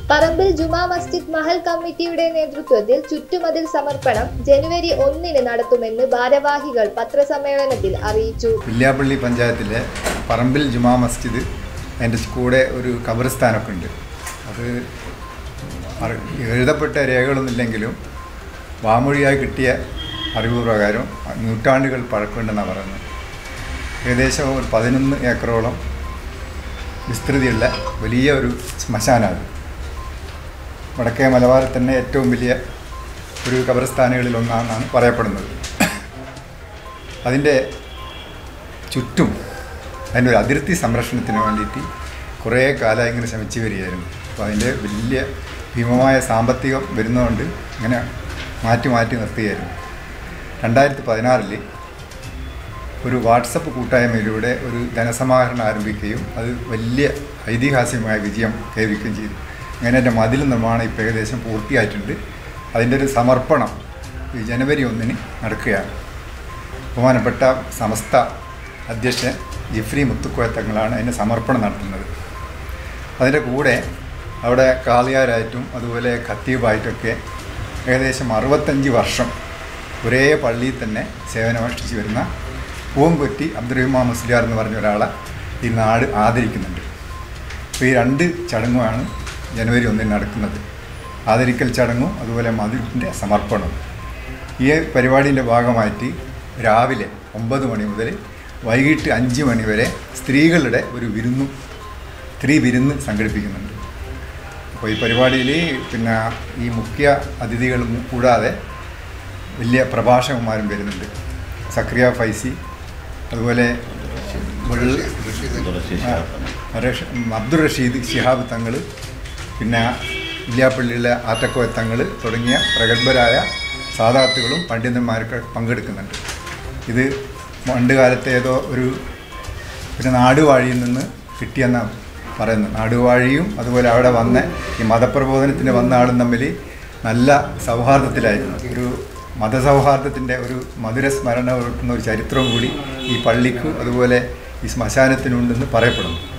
പറമ്പിൽ ജുമാ മസ്ജിദ് മഹൽ കമ്മിറ്റിയുടെ നേതൃത്വത്തിൽ ചുറ്റുമതിൽ സമർപ്പണം ജനുവരി ഒന്നിന് നടത്തുമെന്ന് ഭാരവാഹികൾ പത്രസമ്മേളനത്തിൽ അറിയിച്ചു വില്യാപ്പള്ളി പഞ്ചായത്തിലെ പറമ്പിൽ ജുമാ മസ്ജിദ് അതിൻ്റെ കൂടെ ഒരു ഖബർസ്ഥാനൊക്കെ ഉണ്ട് അത് അറി- എഴുതപ്പെട്ട രേഖകളൊന്നുമില്ലെങ്കിലും വാമൊഴിയായി കിട്ടിയ അറിവ് പ്രകാരം നൂറ്റാണ്ടുകൾ പഴക്കമുണ്ടെന്നാണ് പറയുന്നത് ഏകദേശം ഒരു പതിനൊന്ന് ഏക്കറോളം വിസ്തൃതിയുള്ള വലിയ ഒരു ശ്മശാനമാണ് വടക്കേ മലബാറിൽ തന്നെ ഏറ്റവും വലിയ ഒരു ഖബർസ്ഥാനുകളിൽ ഒന്നാണെന്നാണ് പറയപ്പെടുന്നത് അതിൻ്റെ ചുറ്റും അതിൻ്റെ ഒരു അതിർത്തി സംരക്ഷണത്തിന് വേണ്ടിയിട്ട് കുറേ കാലം ഇങ്ങനെ ശ്രമിച്ചു വരികയായിരുന്നു അപ്പോൾ അതിൻ്റെ വലിയ ഭീമമായ സാമ്പത്തികം വരുന്നതുകൊണ്ട് ഇങ്ങനെ മാറ്റി മാറ്റി നിർത്തുകയായിരുന്നു രണ്ടായിരത്തി പതിനാറിൽ ഒരു വാട്സപ്പ് കൂട്ടായ്മയിലൂടെ ഒരു ധനസമാഹരണം ആരംഭിക്കുകയും അത് വലിയ ഐതിഹാസികമായ വിജയം കൈവരിക്കുകയും ചെയ്തു അങ്ങനെ എൻ്റെ മതിൽ നിർമ്മാണം ഇപ്പോൾ ഏകദേശം പൂർത്തിയായിട്ടുണ്ട് അതിൻ്റെ ഒരു സമർപ്പണം ഈ ജനുവരി ഒന്നിന് നടക്കുകയാണ് ബഹുമാനപ്പെട്ട സമസ്ത അധ്യക്ഷൻ ജിഫ്രി മുത്തുക്കോയ തങ്ങളാണ് അതിന് സമർപ്പണം നടത്തുന്നത് അതിൻ്റെ കൂടെ അവിടെ കാളിയാരായിട്ടും അതുപോലെ ഖത്തീബായിട്ടൊക്കെ ഏകദേശം അറുപത്തഞ്ച് വർഷം ഒരേ പള്ളിയിൽ തന്നെ സേവനമനുഷ്ഠിച്ച് വരുന്ന പൂവൻകൊറ്റി അബ്ദുറഹിമാൻ മുസ്ലിയാർ എന്ന് പറഞ്ഞ ഒരാളെ ഈ നാട് ആദരിക്കുന്നുണ്ട് അപ്പോൾ ഈ രണ്ട് ചടങ്ങുമാണ് ജനുവരി ഒന്നിന് നടക്കുന്നത് ആദരിക്കൽ ചടങ്ങും അതുപോലെ മധുരിൻ്റെ സമർപ്പണവും ഈ പരിപാടിൻ്റെ ഭാഗമായിട്ട് രാവിലെ ഒമ്പത് മണി മുതൽ വൈകിട്ട് അഞ്ച് മണി വരെ സ്ത്രീകളുടെ ഒരു വിരുന്നും സ്ത്രീ വിരുന്ന് സംഘടിപ്പിക്കുന്നുണ്ട് അപ്പോൾ ഈ പരിപാടിയിൽ പിന്നെ ഈ മുഖ്യ അതിഥികൾ കൂടാതെ വലിയ പ്രഭാഷകന്മാരും വരുന്നുണ്ട് സക്രിയ ഫൈസി അതുപോലെ വെള്ള ആ, റഷ- അബ്ദുൾ റഷീദ് ശിഹാബ് തങ്ങൾ പിന്നെ ഇല്യാപ്പള്ളിയിലെ ആറ്റക്കോയ തങ്ങൾ തുടങ്ങിയ പ്രഗത്ഭരായ സാധാർത്ഥികളും പണ്ഡിതന്മാരൊക്കെ പങ്കെടുക്കുന്നുണ്ട് ഇത് പണ്ട് കാലത്തെ ഏതോ ഒരു ഒരു നാടുവാഴിയിൽ നിന്ന് കിട്ടിയെന്നാണ് പറയുന്നത് നാടുവാഴിയും അതുപോലെ അവിടെ വന്ന ഈ മതപ്രബോധനത്തിന് വന്ന ആളും തമ്മിൽ നല്ല സൗഹാർദ്ദത്തിലായിരുന്നു ഒരു മതസൗഹാർദ്ദത്തിൻ്റെ ഒരു മധുര സ്മരണ ഉയർത്തുന്ന ഒരു ചരിത്രവും കൂടി ഈ പള്ളിക്കും അതുപോലെ ഈ ശ്മശാനത്തിനുണ്ടെന്ന് പറയപ്പെടുന്നു